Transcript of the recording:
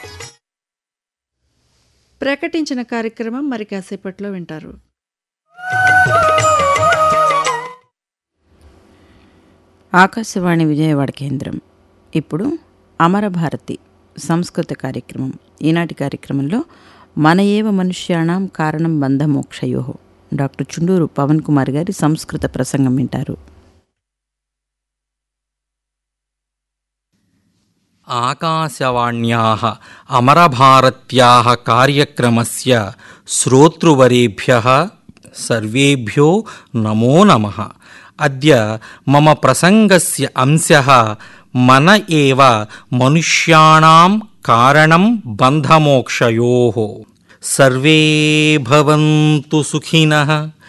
ప్రకటించిన కార్యక్రమం మరి కాసేపట్లో వింటారు ఆకాశవాణి విజయవాడ కేంద్రం ఇప్పుడు అమరభారతి సంస్కృత కార్యక్రమం ఈనాటి కార్యక్రమంలో మన ఏవ మనుష్యాణం కారణం బంధమోక్షయో డాక్టర్ చుండూరు పవన్ కుమార్ గారి సంస్కృత ప్రసంగం వింటారు आकाशवाण्याः अमरभारत्याः कार्यक्रमस्य श्रोतृवरेभ्यः सर्वेभ्यो नमो नमः अद्य मम प्रसङ्गस्य अंशः मन एव मनुष्याणां कारणं बन्धमोक्षयोः सर्वे भवन्तु सुखिनः